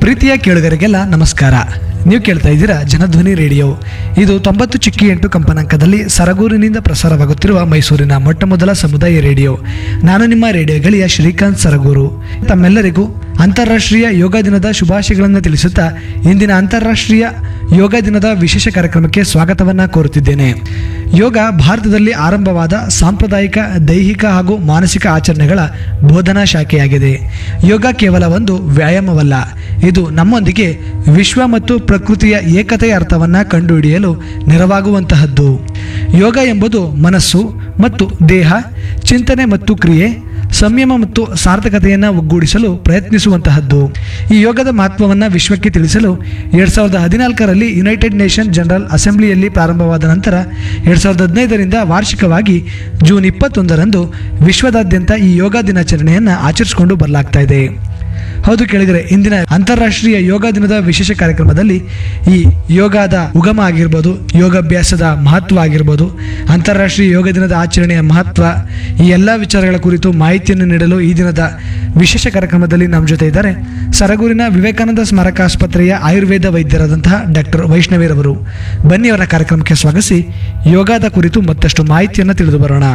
ಪ್ರೀತಿಯ ಕೇಳುಗರಿಗೆಲ್ಲ ನಮಸ್ಕಾರ ನೀವು ಕೇಳ್ತಾ ಇದ್ದೀರಾ ಜನಧ್ವನಿ ರೇಡಿಯೋ ಇದು ತೊಂಬತ್ತು ಚಿಕ್ಕಿ ಎಂಟು ಕಂಪನಾಂಕದಲ್ಲಿ ಸರಗೂರಿನಿಂದ ಪ್ರಸಾರವಾಗುತ್ತಿರುವ ಮೈಸೂರಿನ ಮೊಟ್ಟ ಮೊದಲ ಸಮುದಾಯ ರೇಡಿಯೋ ನಾನು ನಿಮ್ಮ ರೇಡಿಯೋ ಗೆಳೆಯ ಶ್ರೀಕಾಂತ್ ಸರಗೂರು ತಮ್ಮೆಲ್ಲರಿಗೂ ಅಂತಾರಾಷ್ಟ್ರೀಯ ಯೋಗ ದಿನದ ಶುಭಾಶಯಗಳನ್ನು ತಿಳಿಸುತ್ತಾ ಇಂದಿನ ಅಂತಾರಾಷ್ಟ್ರೀಯ ಯೋಗ ದಿನದ ವಿಶೇಷ ಕಾರ್ಯಕ್ರಮಕ್ಕೆ ಸ್ವಾಗತವನ್ನ ಕೋರುತ್ತಿದ್ದೇನೆ ಯೋಗ ಭಾರತದಲ್ಲಿ ಆರಂಭವಾದ ಸಾಂಪ್ರದಾಯಿಕ ದೈಹಿಕ ಹಾಗೂ ಮಾನಸಿಕ ಆಚರಣೆಗಳ ಬೋಧನಾ ಶಾಖೆಯಾಗಿದೆ ಯೋಗ ಕೇವಲ ಒಂದು ವ್ಯಾಯಾಮವಲ್ಲ ಇದು ನಮ್ಮೊಂದಿಗೆ ವಿಶ್ವ ಮತ್ತು ಪ್ರಕೃತಿಯ ಏಕತೆಯ ಅರ್ಥವನ್ನ ಕಂಡುಹಿಡಿಯಲು ನೆರವಾಗುವಂತಹದ್ದು ಯೋಗ ಎಂಬುದು ಮನಸ್ಸು ಮತ್ತು ದೇಹ ಚಿಂತನೆ ಮತ್ತು ಕ್ರಿಯೆ ಸಂಯಮ ಮತ್ತು ಸಾರ್ಥಕತೆಯನ್ನು ಒಗ್ಗೂಡಿಸಲು ಪ್ರಯತ್ನಿಸುವಂತಹದ್ದು ಈ ಯೋಗದ ಮಹತ್ವವನ್ನು ವಿಶ್ವಕ್ಕೆ ತಿಳಿಸಲು ಎರಡ್ ಸಾವಿರದ ಹದಿನಾಲ್ಕರಲ್ಲಿ ಯುನೈಟೆಡ್ ನೇಷನ್ ಜನರಲ್ ಅಸೆಂಬ್ಲಿಯಲ್ಲಿ ಪ್ರಾರಂಭವಾದ ನಂತರ ಎರಡ್ ಸಾವಿರದ ಹದಿನೈದರಿಂದ ವಾರ್ಷಿಕವಾಗಿ ಜೂನ್ ಇಪ್ಪತ್ತೊಂದರಂದು ವಿಶ್ವದಾದ್ಯಂತ ಈ ಯೋಗ ದಿನಾಚರಣೆಯನ್ನು ಆಚರಿಸಿಕೊಂಡು ಬರಲಾಗ್ತಾ ಇದೆ ಹೌದು ಕೇಳಿದರೆ ಇಂದಿನ ಅಂತಾರಾಷ್ಟ್ರೀಯ ಯೋಗ ದಿನದ ವಿಶೇಷ ಕಾರ್ಯಕ್ರಮದಲ್ಲಿ ಈ ಯೋಗದ ಉಗಮ ಆಗಿರ್ಬೋದು ಯೋಗಾಭ್ಯಾಸದ ಮಹತ್ವ ಆಗಿರ್ಬೋದು ಅಂತಾರಾಷ್ಟ್ರೀಯ ಯೋಗ ದಿನದ ಆಚರಣೆಯ ಮಹತ್ವ ಈ ಎಲ್ಲ ವಿಚಾರಗಳ ಕುರಿತು ಮಾಹಿತಿಯನ್ನು ನೀಡಲು ಈ ದಿನದ ವಿಶೇಷ ಕಾರ್ಯಕ್ರಮದಲ್ಲಿ ನಮ್ಮ ಜೊತೆ ಇದ್ದಾರೆ ಸರಗೂರಿನ ವಿವೇಕಾನಂದ ಸ್ಮಾರಕ ಆಸ್ಪತ್ರೆಯ ಆಯುರ್ವೇದ ವೈದ್ಯರಾದಂತಹ ಡಾಕ್ಟರ್ ವೈಷ್ಣವಿರವರು ಬನ್ನಿ ಅವರ ಕಾರ್ಯಕ್ರಮಕ್ಕೆ ಸ್ವಾಗತಿಸಿ ಯೋಗದ ಕುರಿತು ಮತ್ತಷ್ಟು ಮಾಹಿತಿಯನ್ನು ತಿಳಿದು ಬರೋಣ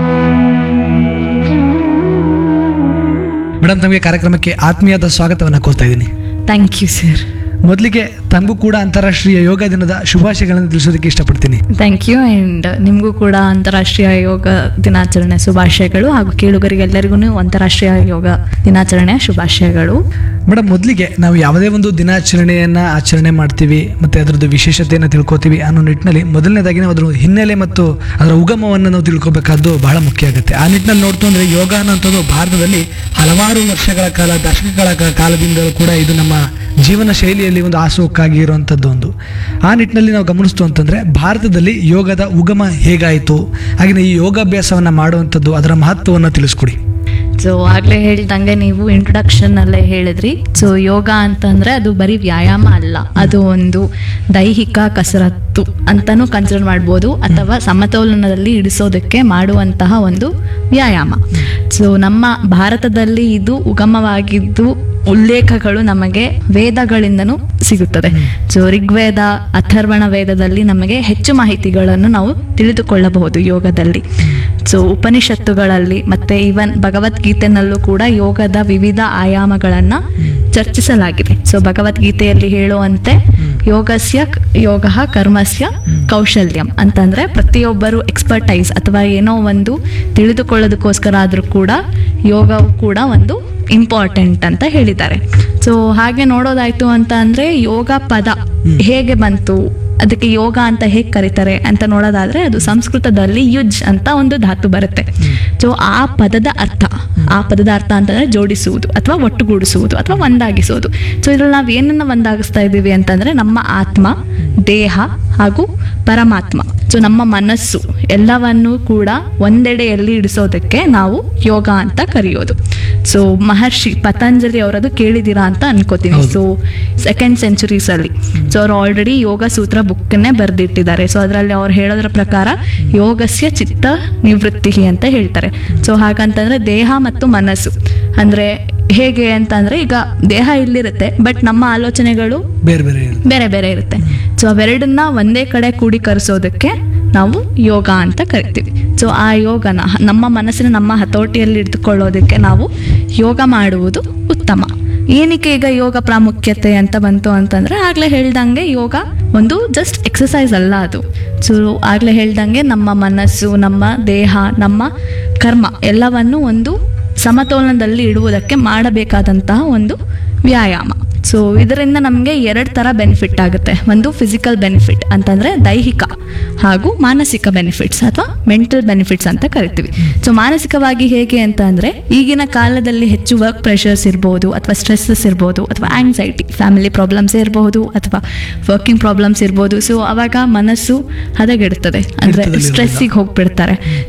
ಮೇಡಮ್ ತಮಗೆ ಕಾರ್ಯಕ್ರಮಕ್ಕೆ ಆತ್ಮೀಯದ ಸ್ವಾಗತವನ್ನು ಕೋರ್ತಾ ಇದ್ದೀನಿ ಥ್ಯಾಂಕ್ ಯು ಸರ್ ಮೊದಲಿಗೆ ತಮಗೂ ಕೂಡ ಅಂತಾರಾಷ್ಟ್ರೀಯ ಯೋಗ ದಿನದ ಶುಭಾಶಯಗಳನ್ನು ತಿಳಿಸೋದಕ್ಕೆ ಇಷ್ಟಪಡ್ತೀನಿ ಥ್ಯಾಂಕ್ ಯು ಆ್ಯಂಡ್ ನಿಮಗೂ ಕೂಡ ಅಂತಾರಾಷ್ಟ್ರೀಯ ಯೋಗ ದಿನಾಚರಣೆ ಶುಭಾಶಯಗಳು ಹಾಗೂ ಕೇಳುಗರಿಗೆಲ್ಲರಿಗೂ ಅಂತಾರಾಷ್ಟ್ರೀಯ ಯೋಗ ದಿನಾಚರಣೆಯ ಶುಭಾಶಯಗಳು ಮೇಡಮ್ ಮೊದಲಿಗೆ ನಾವು ಯಾವುದೇ ಒಂದು ದಿನಾಚರಣೆಯನ್ನ ಆಚರಣೆ ಮಾಡ್ತೀವಿ ಮತ್ತೆ ಅದರದ್ದು ವಿಶೇಷತೆಯನ್ನು ತಿಳ್ಕೊತೀವಿ ಅನ್ನೋ ನಿಟ್ಟಿನಲ್ಲಿ ಮೊದಲನೇದಾಗಿ ನಾವು ಅದರ ಹಿನ್ನೆಲೆ ಮತ್ತು ಅದರ ಉಗಮವನ್ನು ನಾವು ತಿಳ್ಕೊಬೇಕಾದ್ದು ಬಹಳ ಮುಖ್ಯ ಆಗುತ್ತೆ ಆ ನಿಟ್ಟಿನಲ್ಲಿ ನೋಡ್ತು ಅಂದ್ರೆ ಯೋಗ ಅನ್ನೋಂಥದ್ದು ಭಾರತದಲ್ಲಿ ಹಲವಾರು ವರ್ಷಗಳ ಕಾಲ ದಶಕಗಳ ಕ- ಕಾಲದಿಂದಲೂ ಕೂಡ ಇದು ನಮ್ಮ ಜೀವನ ಶೈಲಿಯಲ್ಲಿ ಒಂದು ಆಸೋಕ್ಕಾಗಿ ಇರುವಂಥದ್ದು ಒಂದು ಆ ನಿಟ್ಟಿನಲ್ಲಿ ನಾವು ಗಮನಿಸ್ತು ಅಂತಂದ್ರೆ ಭಾರತದಲ್ಲಿ ಯೋಗದ ಉಗಮ ಹೇಗಾಯಿತು ಹಾಗೆ ಈ ಯೋಗಾಭ್ಯಾಸವನ್ನ ಮಾಡುವಂಥದ್ದು ಅದರ ಮಹತ್ವವನ್ನು ತಿಳಿಸ್ಕೊಡಿ ಸೊ ಆಗಲೇ ಹೇಳ್ದಂಗೆ ನೀವು ಇಂಟ್ರೊಡಕ್ಷನ್ ಅಲ್ಲೇ ಹೇಳಿದ್ರಿ ಸೊ ಯೋಗ ಅಂತಂದ್ರೆ ಅದು ಬರೀ ವ್ಯಾಯಾಮ ಅಲ್ಲ ಅದು ಒಂದು ದೈಹಿಕ ಕಸರತ್ತು ಅಂತಾನೂ ಕನ್ಸಿಡರ್ ಮಾಡ್ಬೋದು ಅಥವಾ ಸಮತೋಲನದಲ್ಲಿ ಇಡಿಸೋದಕ್ಕೆ ಮಾಡುವಂತಹ ಒಂದು ವ್ಯಾಯಾಮ ಸೊ ನಮ್ಮ ಭಾರತದಲ್ಲಿ ಇದು ಉಗಮವಾಗಿದ್ದು ಉಲ್ಲೇಖಗಳು ನಮಗೆ ವೇದಗಳಿಂದನೂ ಸಿಗುತ್ತದೆ ಸೊ ಋಗ್ವೇದ ಅಥರ್ವಣ ವೇದದಲ್ಲಿ ನಮಗೆ ಹೆಚ್ಚು ಮಾಹಿತಿಗಳನ್ನು ನಾವು ತಿಳಿದುಕೊಳ್ಳಬಹುದು ಯೋಗದಲ್ಲಿ ಸೊ ಉಪನಿಷತ್ತುಗಳಲ್ಲಿ ಮತ್ತೆ ಇವನ್ ಭಗವದ್ಗೀತೆನಲ್ಲೂ ಕೂಡ ಯೋಗದ ವಿವಿಧ ಆಯಾಮಗಳನ್ನ ಚರ್ಚಿಸಲಾಗಿದೆ ಸೊ ಭಗವದ್ಗೀತೆಯಲ್ಲಿ ಹೇಳುವಂತೆ ಯೋಗಸ್ಯ ಯೋಗ ಕರ್ಮಸ್ಯ ಕೌಶಲ್ಯಂ ಅಂತಂದ್ರೆ ಪ್ರತಿಯೊಬ್ಬರು ಎಕ್ಸ್ಪರ್ಟೈಸ್ ಅಥವಾ ಏನೋ ಒಂದು ತಿಳಿದುಕೊಳ್ಳೋದಕ್ಕೋಸ್ಕರ ಆದ್ರೂ ಕೂಡ ಯೋಗವು ಕೂಡ ಒಂದು ಇಂಪಾರ್ಟೆಂಟ್ ಅಂತ ಹೇಳಿದ್ದಾರೆ ಸೊ ಹಾಗೆ ನೋಡೋದಾಯ್ತು ಅಂತ ಅಂದ್ರೆ ಯೋಗ ಪದ ಹೇಗೆ ಬಂತು ಅದಕ್ಕೆ ಯೋಗ ಅಂತ ಹೇಗೆ ಕರೀತಾರೆ ಅಂತ ನೋಡೋದಾದ್ರೆ ಅದು ಸಂಸ್ಕೃತದಲ್ಲಿ ಯುಜ್ ಅಂತ ಒಂದು ಧಾತು ಬರುತ್ತೆ ಸೊ ಆ ಪದದ ಅರ್ಥ ಆ ಪದದ ಅರ್ಥ ಅಂತಂದ್ರೆ ಜೋಡಿಸುವುದು ಅಥವಾ ಒಟ್ಟುಗೂಡಿಸುವುದು ಅಥವಾ ಒಂದಾಗಿಸುವುದು ಸೊ ಇದ್ರಲ್ಲಿ ನಾವು ಏನನ್ನ ಒಂದಾಗಿಸ್ತಾ ಇದ್ದೀವಿ ಅಂತಂದ್ರೆ ನಮ್ಮ ಆತ್ಮ ದೇಹ ಹಾಗೂ ಪರಮಾತ್ಮ ಸೊ ನಮ್ಮ ಮನಸ್ಸು ಎಲ್ಲವನ್ನೂ ಕೂಡ ಒಂದೆಡೆಯಲ್ಲಿ ಇಡಿಸೋದಕ್ಕೆ ನಾವು ಯೋಗ ಅಂತ ಕರೆಯೋದು ಸೊ ಮಹರ್ಷಿ ಪತಂಜಲಿ ಅವರದು ಕೇಳಿದ್ದೀರಾ ಅಂತ ಅನ್ಕೋತೀನಿ ಹೌದು. ಸೊ ಸೆಕೆಂಡ್ ಸೆಂಚುರೀಸ್ ಅಲ್ಲಿ ಸೊ ಅವ್ರು ಆಲ್ರೆಡಿ ಯೋಗ ಸೂತ್ರ ಬುಕ್ನೇ ಬರೆದಿಟ್ಟಿದ್ದಾರೆ ಸೊ ಅದರಲ್ಲಿ ಅವ್ರು ಹೇಳೋದ್ರ ಪ್ರಕಾರ ಯೋಗಸ್ಯ ಚಿತ್ತ ನಿವೃತ್ತಿ ಅಂತ ಹೇಳ್ತಾರೆ ಸೊ ಹಾಗಂತಂದ್ರೆ ದೇಹ ಮತ್ತು ಮನಸ್ಸು ಅಂದ್ರೆ ಹೇಗೆ ಅಂತಂದ್ರೆ ಈಗ ದೇಹ ಇಲ್ಲಿರುತ್ತೆ ಬಟ್ ನಮ್ಮ ಆಲೋಚನೆಗಳು ಬೇರೆ ಬೇರೆ ಇರುತ್ತೆ. ಬೇರೆ ಬೇರೆ ಇರುತ್ತೆ ಸೊ ಅವೆರಡನ್ನ ಒಂದೇ ಕಡೆ ಕೂಡಿಕರಿಸೋದಕ್ಕೆ ನಾವು ಯೋಗ ಅಂತ ಕರಿತೀವಿ ಸೊ ಆ ಯೋಗನ ಹ- ನಮ್ಮ ಮನಸ್ಸಿನ ನಮ್ಮ ಹತೋಟಿಯಲ್ಲಿ ಇಟ್ಕೊಳ್ಳೋದಕ್ಕೆ ನಾವು ಯೋಗ ಮಾಡುವುದು ಉತ್ತಮ ಏನಕ್ಕೆ ಈಗ ಯೋಗ ಪ್ರಾಮುಖ್ಯತೆ ಅಂತ ಬಂತು ಅಂತಂದ್ರೆ ಆಗ್ಲೇ ಹೇಳ್ದಂಗೆ ಯೋಗ ಒಂದು ಜಸ್ಟ್ ಎಕ್ಸಸೈಸ್ ಅಲ್ಲ ಅದು ಸೊ ಆಗ್ಲೇ ಹೇಳ್ದಂಗೆ ನಮ್ಮ ಮನಸ್ಸು ನಮ್ಮ ದೇಹ ನಮ್ಮ ಕರ್ಮ ಎಲ್ಲವನ್ನು ಒಂದು ಸಮತೋಲನದಲ್ಲಿ ಇಡುವುದಕ್ಕೆ ಮಾಡಬೇಕಾದಂತಹ ಒಂದು ವ್ಯಾಯಾಮ ಸೊ ಇದರಿಂದ ನಮಗೆ ಎರಡು ಥರ ಬೆನಿಫಿಟ್ ಆಗುತ್ತೆ ಒಂದು ಫಿಸಿಕಲ್ ಬೆನಿಫಿಟ್ ಅಂತಂದರೆ ದೈಹಿಕ ಹಾಗೂ ಮಾನಸಿಕ ಬೆನಿಫಿಟ್ಸ್ ಅಥವಾ ಮೆಂಟಲ್ ಬೆನಿಫಿಟ್ಸ್ ಅಂತ ಕರಿತೀವಿ ಸೊ ಮಾನಸಿಕವಾಗಿ ಹೇಗೆ ಅಂತ ಅಂದರೆ ಈಗಿನ ಕಾಲದಲ್ಲಿ ಹೆಚ್ಚು ವರ್ಕ್ ಪ್ರೆಷರ್ಸ್ ಇರ್ಬೋದು ಅಥವಾ ಸ್ಟ್ರೆಸ್ಸಸ್ ಇರ್ಬೋದು ಅಥವಾ ಆಂಗ್ಸೈಟಿ ಫ್ಯಾಮಿಲಿ ಪ್ರಾಬ್ಲಮ್ಸ್ ಇರಬಹುದು ಅಥವಾ ವರ್ಕಿಂಗ್ ಪ್ರಾಬ್ಲಮ್ಸ್ ಇರ್ಬೋದು ಸೊ ಅವಾಗ ಮನಸ್ಸು ಹದಗೆಡುತ್ತದೆ ಅಂದರೆ ಹಿಡಿತದಲ್ಲಿರೋದಿಲ್ಲ. ಸ್ಟ್ರೆಸ್ಸಿಗೆ ಹೋಗ್ಬಿಡ್ತಾರೆ